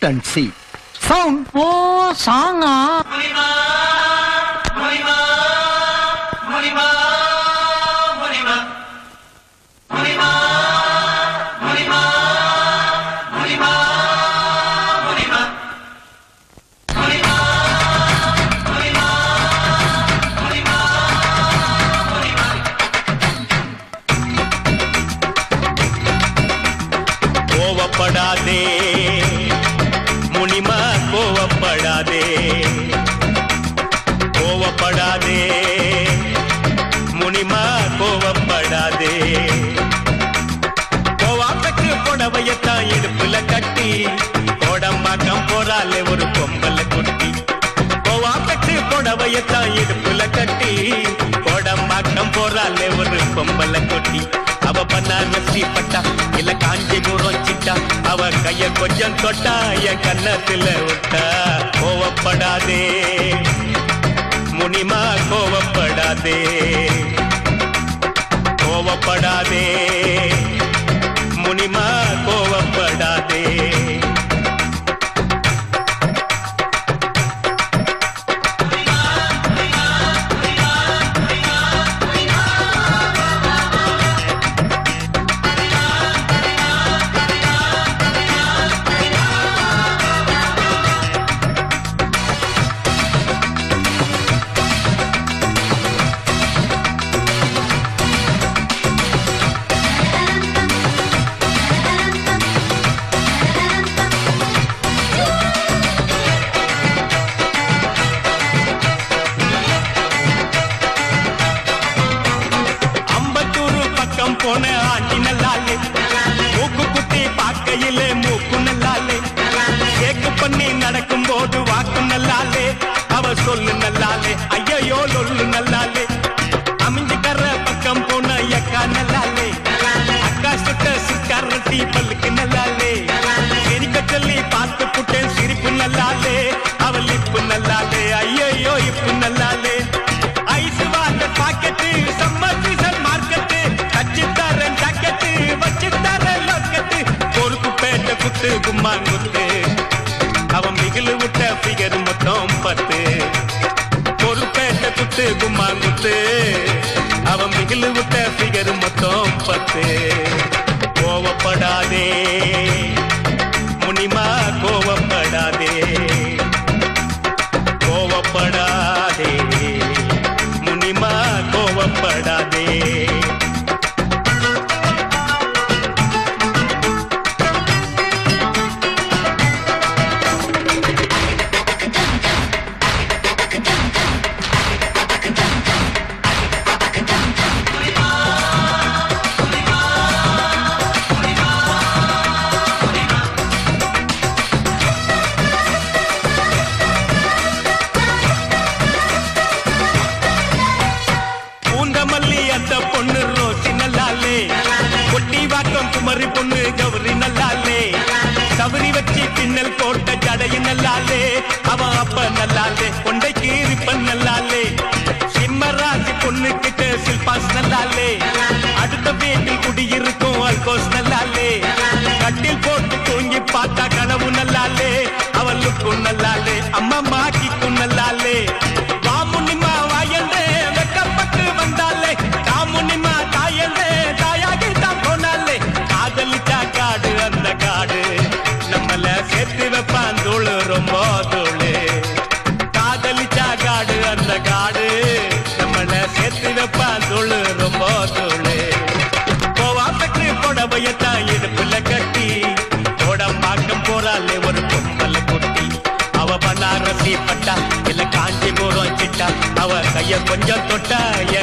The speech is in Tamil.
லிஃப்ட் அண்ட் சி சவுண்ட் ஓ சாங்கா கோவப்படாதே முனிமா கோவப்படாதே கோவப்படாதே முனிமா கோவப்படாதே கோவாப்பட்டு புடவையத்தான் இடுப்புல கட்டி கோடம்பாக்கம் போறாலே ஒரு பொம்பல குட்டி கோவாப்பட்டு புடவையத்தான் இடுப்புல கட்டி கோடம்பாக்கம் போறாலே ஒரு பொம்பல குட்டி அவ பன்னாரசி பட்டா இல்ல காஞ்சிபுரம் சிட்டா அவ கைய கொஞ்சம் தொட்டா என் கன்னத்துல விட்டா கோவப்படாதே முனிமா கோவப்படாதே கோவப்படாதே முனிமா கோவப்படாதே அம்பத்தூர் பக்கம் போன ஆண்டி நல்லாலே மூக்கு குத்தி பார்க்கையிலே மூக்கு நல்லாலே கேக்கு பண்ணி நடக்கும் போது வாக்கு நல்லாலே அவ சொல்லு நல்லாலே ஐயையோ லொல்லு நல்லாலே அமைஞ்சுக்கற பக்கம் போன அக்கா நல்லாலே அக்கா சுட்ட சுக்காரட்டி பல்லுக்கு நல்லாலே சிரிக்க சொல்லி பார்த்து புட்டேன் சிரிப்பு நல்லாலே அவள் இப்பு நல்லாலே ஐயையோ இப்பு நல்லாலே ice water packet summer season market தச்சு தரேன் ஜாக்கெட்டு வச்சு தரேன் லாக்கெட்டு பொறுப்பு பேட்ட குத்து கும்மான் குத்து அவன் மிகிலு விட்ட ஃபிகர் மொத்தம் பத்து பொறுப்பேட்ட குத்து கும்மான் குத்து அவன் மிகிலு விட்ட ஃபிகர் மொத்தம் பத்து கோவப்படாதே முனிமா கோவப்படாதே கோவப்படாதே முனிமா கோவப்படாதே பூந்தமல்லி அந்த பொண்ணு ரோசி நல்லாலே கொட்டி வாக்கம் குமரி பொண்ணு கௌரி நல்லாலே கவரி வச்சு பின்னல் போட்ட ஜடைய நல்லாலே அவ அப்ப நல்லாலே கொண்டைக்கு ரிப்பன் நல்லாலே சிம்மராசி பொண்ணு கிட்ட சில்பாஸ் நல்லாலே அடுத்த வீட்டில் குடியிருக்கும் அல்கோஸ் நல்லாலே கட்டில் போட்டு தூங்கி பார்த்தா கனவு நல்லாலே அவளுக்கும் நல்லாலே அம்மா மாக்கிக்கும் நல்லாலே வாமுனிமா வாயந்தே வெக்கப்பட்டு வந்தாலே காமுனிமா தாயந்தே தாயாகி தான் போனாலே காதலிச்சா காடு அந்த காடு நம்மள சேர்த்து வைப்பான் தூளு ரொம்ப தூளு காதலிச்சா காடு அந்த காடு நம்மள சேர்த்து வைப்பான் தூளு ரொம்ப தூளு கோவா பெற்று புடவையத்தான் இடுப்புல கட்டி கோடம்பாக்கம் போறாலே ஒரு பொம்பல குட்டி அவ பனாரசி பட்டா இல்ல காஞ்சிபுரம் சிட்டா அவ கைய கொஞ்சம் தொட்டா